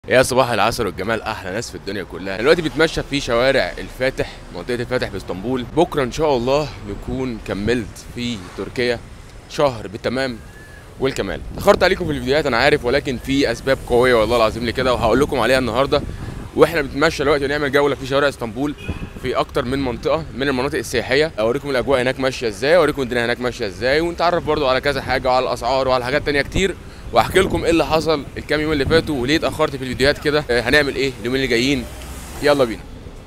يا صباح العسل والجمال احلى ناس في الدنيا كلها دلوقتي بتمشى في شوارع الفاتح منطقه الفاتح في اسطنبول بكره ان شاء الله نكون كملت في تركيا شهر بالتمام والكمال اخرت عليكم في الفيديوهات انا عارف ولكن في اسباب قويه والله العظيم لكده وهقول لكم عليها النهارده واحنا بنتمشى دلوقتي ونعمل جوله في شوارع اسطنبول في اكتر من منطقه من المناطق السياحيه اوريكم الاجواء هناك ماشيه ازاي اوريكم الدنيا هناك ماشيه ازاي ونتعرف برضو على كذا حاجه وعلى الاسعار وعلى حاجات تانية كتير واحكي لكم ايه اللي حصل الكام يوم اللي فاتوا وليه اتاخرت في الفيديوهات كده آه، هنعمل ايه اليومين اللي جايين يلا بينا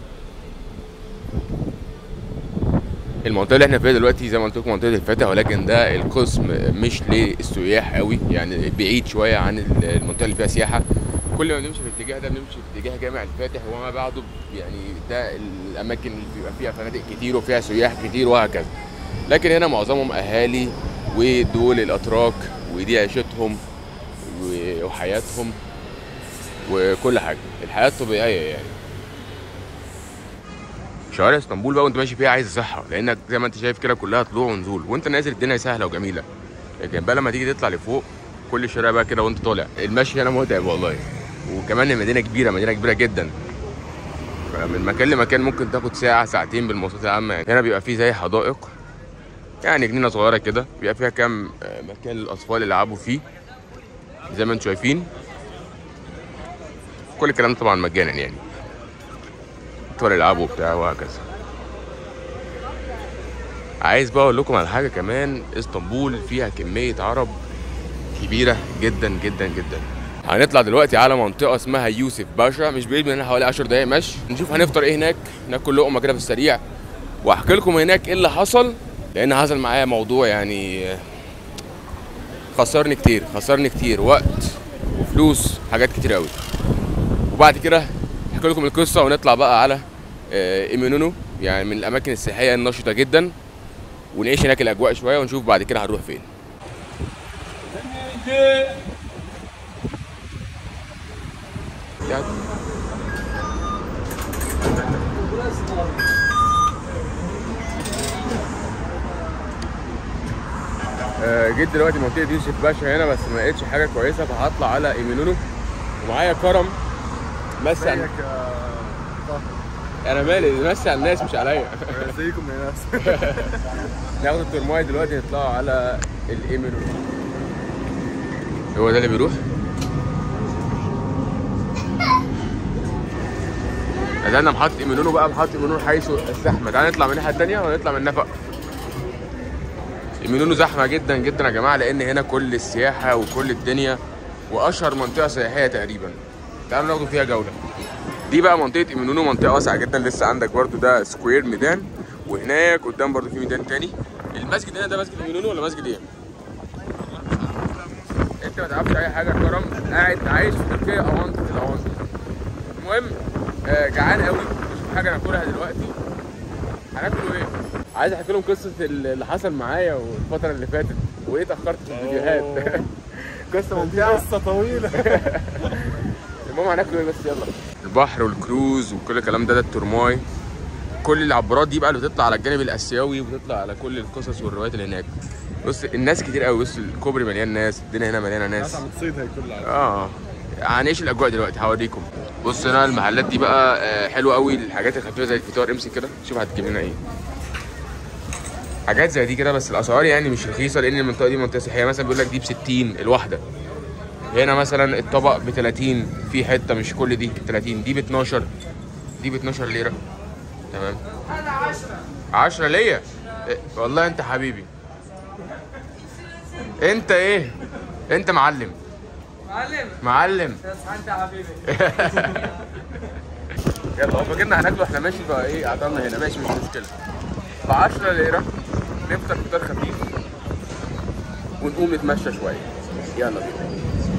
المنطقه اللي احنا فيها دلوقتي زي ما قلت لكم منطقه الفاتح ولكن ده القسم مش للسياح قوي يعني بعيد شويه عن المنطقه اللي فيها سياحه كل ما بنمشي في الاتجاه ده بنمشي في اتجاه جامع الفاتح وما بعده يعني ده الاماكن اللي بيبقى فيها فنادق كتير وفيها سياح كتير وهكذا لكن هنا معظمهم اهالي ودول الاتراك ودي عيشتهم و- وحياتهم وكل حاجه الحياه الطبيعيه يعني شوارع اسطنبول بقى وانت ماشي فيها عايز صحه لانك زي ما انت شايف كده كلها طلوع ونزول وانت نازل الدنيا سهله وجميله لكن بقى لما تيجي تطلع لفوق كل الشارع بقى كده وانت طالع المشي هنا متعب والله وكمان المدينه كبيره مدينه كبيره جدا فمن مكان لمكان ممكن تاخد ساعه ساعتين بالمواصلات العامه يعني هنا بيبقى فيه زي حدائق يعني جنينه صغيره كده بيبقى فيها كام آه، مكان للاطفال يلعبوا فيه زي ما انتم شايفين كل الكلام ده طبعا مجانا يعني اطفال يلعبوا وبتاع وهكذا عايز بقى اقول لكم على حاجه كمان اسطنبول فيها كميه عرب كبيره جدا جدا جدا هنطلع دلوقتي على منطقه اسمها يوسف باشا مش بعيد منها حوالي 10 دقايق مشي نشوف هنفطر ايه هناك ناكل لقمه كده في السريع واحكي لكم هناك ايه اللي حصل لان حصل معايا موضوع يعني خسرني كتير خسرني كتير وقت وفلوس حاجات كتير قوي وبعد كده احكي لكم القصه ونطلع بقى على آه، ايمينونو يعني من الاماكن السياحيه النشطه جدا ونعيش هناك الاجواء شويه ونشوف بعد كده هنروح فين يعني آه، جيت دلوقتي منطقه يوسف باشا هنا بس ما لقيتش حاجه كويسه فهطلع على ايمينونو ومعايا كرم مسي على ازيك يا طه انا مالي مسي على الناس مش عليا ازيكم يا ناس ناخد الترماي دلوقتي نطلعوا على الايمينونو هو ده اللي بيروح نزلنا محطة ايمينونو بقى محطة ايمينونو حيث الزحمة تعالى نطلع من الناحية التانية ولا نطلع من النفق ايمينونو زحمة جدا جدا يا جماعة لأن هنا كل السياحة وكل الدنيا وأشهر منطقة سياحية تقريبا تعالوا ناخدوا فيها جولة دي بقى منطقة ايمينونو منطقة واسعة جدا لسه عندك برضو ده سكوير ميدان وهناك قدام برضو في ميدان تاني المسجد هنا ده مسجد ايمينونو ولا مسجد ايه؟ انت ما تعرفش اي حاجه يا كرم قاعد عايش في تركيا اونطه الاونطه المهم آه جعان قوي نشوف حاجه ناكلها دلوقتي هناكلوا ايه عايز احكي لهم قصه اللي حصل معايا والفتره اللي فاتت وايه اتاخرت في الفيديوهات قصه ممتعه قصه طويله المهم هناكلوا ايه بس يلا البحر والكروز وكل الكلام ده ده الترماي كل العبارات دي بقى اللي بتطلع على الجانب الاسيوي وبتطلع على كل القصص والروايات اللي هناك بص الناس كتير قوي بص الكوبري مليان ناس الدنيا هنا مليانه ناس ناس عم تصيد هي كلها اه هنعيش الاجواء دلوقتي هوريكم بص هنا المحلات دي بقى آه، حلوه قوي الحاجات الخفيفه زي الفطار امسك كده شوف هتجيب لنا ايه حاجات زي دي كده بس الاسعار يعني مش رخيصه لان المنطقه دي منطقه سياحيه مثلا بيقول لك دي ب 60 الواحده هنا مثلا الطبق ب 30 في حته مش كل دي ب 30 دي ب 12 دي ب 12 ليره تمام 10 ليا إيه، والله انت حبيبي انت ايه انت معلم معلم معلم اصحى انت يا حبيبي يلا هو فاكرنا هناكله احنا ماشي بقى ايه عطلنا هنا ماشي مش مشكله ب 10 ليره نفطر فطار خفيف ونقوم نتمشى شويه يلا بينا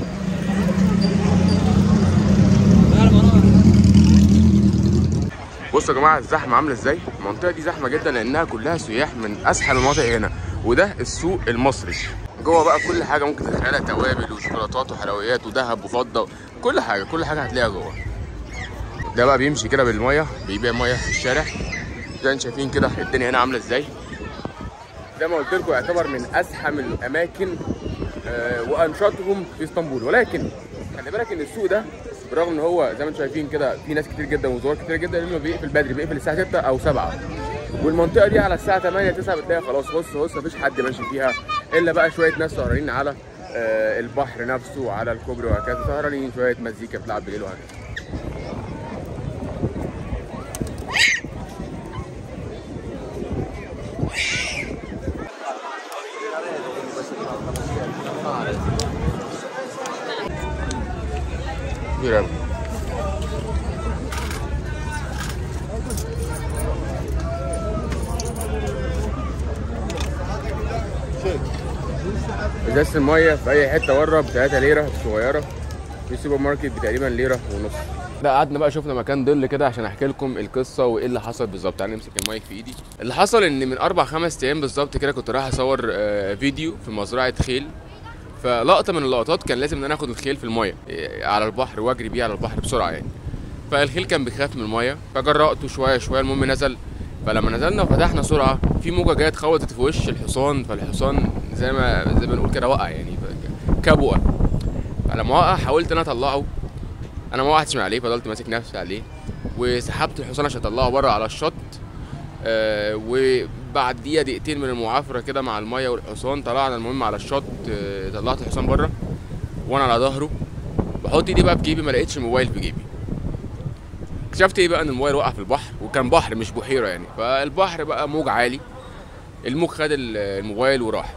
بصوا يا جماعه الزحمه عامله ازاي المنطقه دي زحمه جدا لانها كلها سياح من اسهل المناطق هنا وده السوق المصري جوه بقى كل حاجه ممكن تتخيلها توابل وشوكولاتات وحلويات وذهب وفضه كل حاجه كل حاجه هتلاقيها جوه ده بقى بيمشي كده بالميه بيبيع ميه في الشارع زي ما انتم شايفين كده الدنيا هنا عامله ازاي زي ما قلت لكم يعتبر من ازحم الاماكن آه، وانشطهم في اسطنبول ولكن خلي بالك ان السوق ده برغم ان هو زي ما انتم شايفين كده في ناس كتير جدا وزوار كتير جدا لانه بيقفل بدري بيقفل الساعه 6 او 7 والمنطقه دي على الساعه 8 9 بتلاقي خلاص بص بص مفيش حد ماشي فيها الا بقى شويه ناس سهرانين على آه، البحر نفسه على الكوبري وهكذا سهرانين شويه مزيكا بتلعب بالليل وهكذا كبير أوي. ازازه الميه في اي حته بره ب 3 ليره صغيره في سوبر ماركت بتقريبا ليره ونص لا قعدنا بقى شفنا مكان ظل كده عشان احكي لكم القصه وايه اللي حصل بالظبط تعالى نمسك المايك في ايدي اللي حصل ان من اربع خمس ايام بالظبط كده كنت رايح اصور آه، فيديو في مزرعه خيل فلقطه من اللقطات كان لازم ان انا اخد الخيل في المايه آه، على البحر واجري بيه على البحر بسرعه يعني فالخيل كان بيخاف من المايه فجرأته شويه شويه المهم نزل فلما نزلنا وفتحنا سرعه في موجه جت خبطت في وش الحصان فالحصان زي ما زي ما بنقول كده وقع يعني كبوه فلما وقع حاولت ان انا اطلعه انا ما وقعتش من عليه فضلت ماسك نفسي عليه وسحبت الحصان عشان اطلعه بره على الشط آه وبعد دقيقه دقيقتين من المعافره كده مع الميه والحصان طلعنا المهم على الشط آه طلعت الحصان بره وانا على ظهره بحط ايدي بقى في جيبي ما لقيتش الموبايل في جيبي اكتشفت ايه بقى ان الموبايل وقع في البحر وكان بحر مش بحيره يعني فالبحر بقى موج عالي الموج خد ال- الموبايل وراح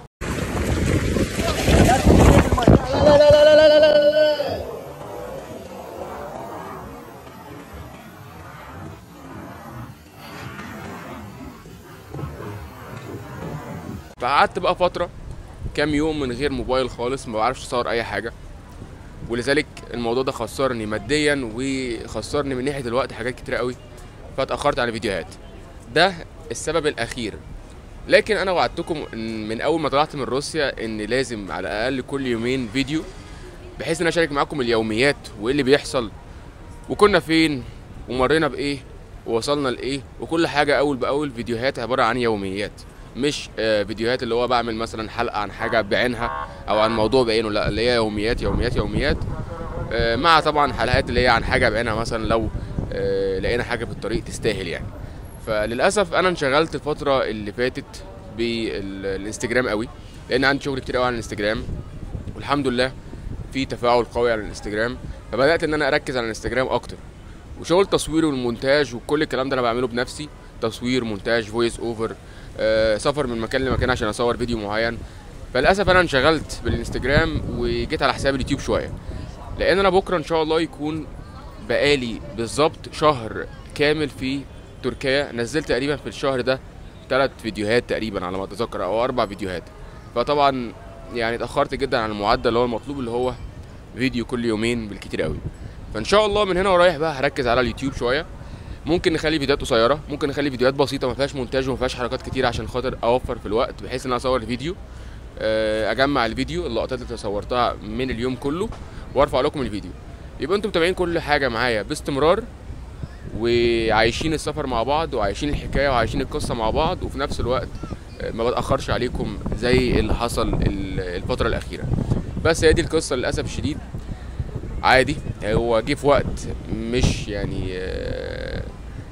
فقعدت بقى فتره كام يوم من غير موبايل خالص ما بعرفش اصور اي حاجه ولذلك الموضوع ده خسرني ماديا وخسرني من ناحيه الوقت حاجات كتير قوي فاتاخرت عن الفيديوهات ده السبب الاخير لكن انا وعدتكم إن من اول ما طلعت من روسيا ان لازم على الاقل كل يومين فيديو بحيث ان أنا اشارك معاكم اليوميات وايه اللي بيحصل وكنا فين ومرينا بايه ووصلنا لايه وكل حاجه اول باول فيديوهات عباره عن يوميات مش آه، فيديوهات اللي هو بعمل مثلا حلقه عن حاجه بعينها او عن موضوع بعينه لا اللي هي يوميات يوميات يوميات آه، مع طبعا حلقات اللي هي عن حاجه بعينها مثلا لو آه، لقينا حاجه في الطريق تستاهل يعني فللاسف انا انشغلت الفتره اللي فاتت بالانستجرام قوي لان عندي شغل كتير قوي على الانستجرام والحمد لله في تفاعل قوي على الانستجرام فبدات ان انا اركز على الانستجرام اكتر وشغل التصوير والمونتاج وكل الكلام ده انا بعمله بنفسي تصوير مونتاج فويس اوفر آه، سفر من مكان لمكان عشان اصور فيديو معين فللاسف انا انشغلت بالانستجرام وجيت على حساب اليوتيوب شويه لان انا بكره ان شاء الله يكون بقالي بالظبط شهر كامل في تركيا نزلت تقريبا في الشهر ده ثلاث فيديوهات تقريبا على ما اتذكر او اربع فيديوهات فطبعا يعني اتاخرت جدا عن المعدل اللي هو المطلوب اللي هو فيديو كل يومين بالكتير قوي فان شاء الله من هنا ورايح بقى هركز على اليوتيوب شويه ممكن نخلي فيديوهات قصيره ممكن نخلي فيديوهات بسيطه ما فيهاش مونتاج وما فيهاش حركات كتير عشان خاطر اوفر في الوقت بحيث ان انا اصور الفيديو آه، اجمع الفيديو اللقطات اللي صورتها من اليوم كله وارفع لكم الفيديو يبقى انتم متابعين كل حاجه معايا باستمرار وعايشين السفر مع بعض وعايشين الحكايه وعايشين القصه مع بعض وفي نفس الوقت آه، ما بتاخرش عليكم زي اللي حصل ال- الفتره الاخيره بس هي دي القصه للاسف الشديد عادي هو جه في وقت مش يعني آه،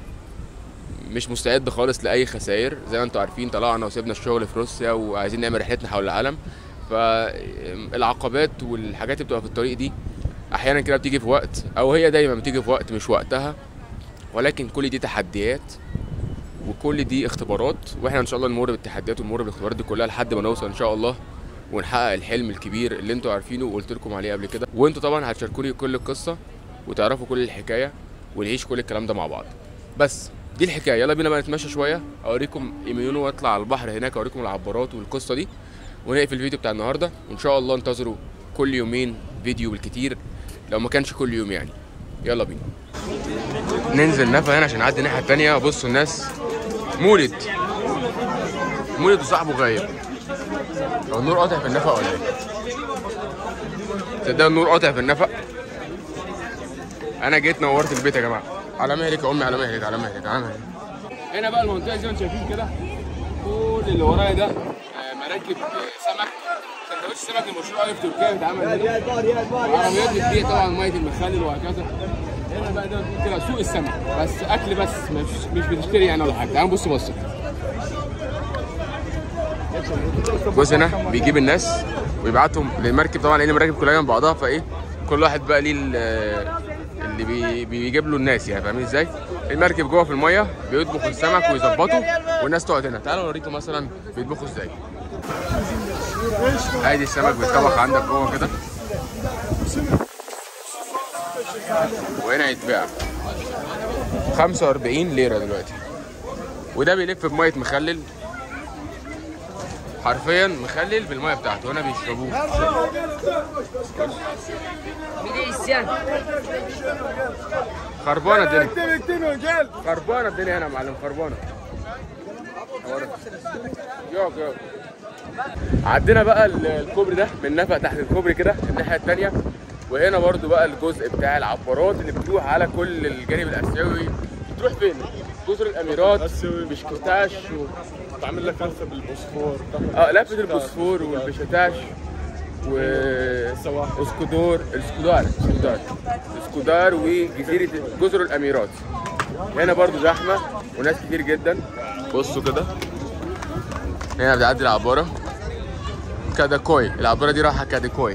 مش مستعد خالص لاي خسائر زي ما انتم عارفين طلعنا وسيبنا الشغل في روسيا وعايزين نعمل رحلتنا حول العالم فالعقبات والحاجات اللي بتبقى في الطريق دي احيانا كده بتيجي في وقت او هي دايما بتيجي في وقت مش وقتها ولكن كل دي تحديات وكل دي اختبارات واحنا ان شاء الله نمر بالتحديات ونمر بالاختبارات دي كلها لحد ما نوصل ان شاء الله ونحقق الحلم الكبير اللي انتوا عارفينه وقلت لكم عليه قبل كده وانتوا طبعا هتشاركوني كل القصه وتعرفوا كل الحكايه ونعيش كل الكلام ده مع بعض بس دي الحكايه يلا بينا بقى نتمشى شويه اوريكم ايميونو واطلع على البحر هناك اوريكم العبارات والقصه دي ونقفل الفيديو بتاع النهارده وان شاء الله انتظروا كل يومين فيديو بالكتير لو ما كانش كل يوم يعني يلا بينا ننزل نفق هنا عشان نعدي الناحيه التانيه بصوا الناس مولد مولد وصاحبه غايب هو النور قاطع في النفق ولا ايه؟ تصدقوا النور قاطع في النفق انا جيت نورت البيت يا جماعه على مهلك يا امي على مهلك على مهلك على مهلك هنا بقى المنطقه زي ما انتم شايفين كده كل اللي ورايا ده آه، مراكب آه، سمك سندوتش السمك المشهور قوي في تركيا بيتعمل هنا عربيات بتبيع طبعا ميه المخلل وهكذا هنا بقى ده كده سوق السمك بس اكل بس مش مش بتشتري يعني ولا حاجه تعالوا بص بص بص هنا بيجيب الناس ويبعتهم للمركب طبعا لان المراكب كلها جنب بعضها فايه كل واحد بقى ليه ال- اللي بي بيجيب له الناس يعني فاهمين ازاي؟ المركب جوه في الميه بيطبخ السمك ويظبطه والناس تقعد هنا تعالوا اوريكم مثلا بيطبخوا ازاي ادي السمك بيتطبخ عندك جوه كده وهنا يتباع 45 ليرة دلوقتي وده بيلف بمية مخلل حرفيا مخلل بالمية بتاعته هنا بيشربوه Bir de isyan. خربانة الدنيا اكتب اكتب gel. خربانة الدنيا هنا يا معلم خربانة يوك يوك عدينا بقى ال- الكوبري ده من نفق تحت الكوبري كده الناحية التانية وهنا برضو بقى الجزء بتاع العبارات اللي بتروح على كل الجانب الآسيوي بتروح فين؟ جزر الأميرات آسيوي. بشكتاش و... تعمل لك لفه بالبوسفور اه لفة البوسفور والبشتاش و السواحل. اسكودور الاسكودار اسكودار اسكودار وجزيرة جزر الاميرات هنا برضو زحمة وناس كتير جدا بصوا كده هنا بتعدي العبارة كاداكوي العبارة دي رايحة كاداكوي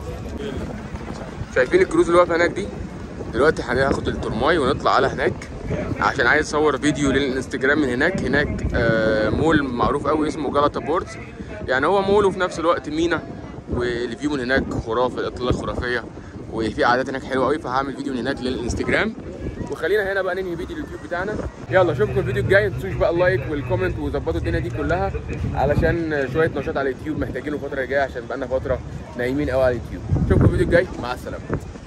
شايفين الكروز اللي واقفة هناك دي دلوقتي هناخد الترماي ونطلع على هناك عشان عايز اصور فيديو للانستجرام من هناك هناك آه مول معروف قوي اسمه جالاتا بورت يعني هو مول وفي نفس الوقت مينا والفيو من هناك خرافي الاطلاله خرافيه وفي قعدات هناك حلوه قوي فهعمل فيديو من هناك للانستجرام وخلينا هنا بقى ننهي فيديو اليوتيوب بتاعنا يلا اشوفكم الفيديو الجاي ما تنسوش بقى اللايك والكومنت وظبطوا الدنيا دي كلها علشان شويه نشاط على اليوتيوب محتاجينه الفتره الجايه عشان بقالنا فتره نايمين قوي على اليوتيوب اشوفكم الفيديو الجاي مع السلامه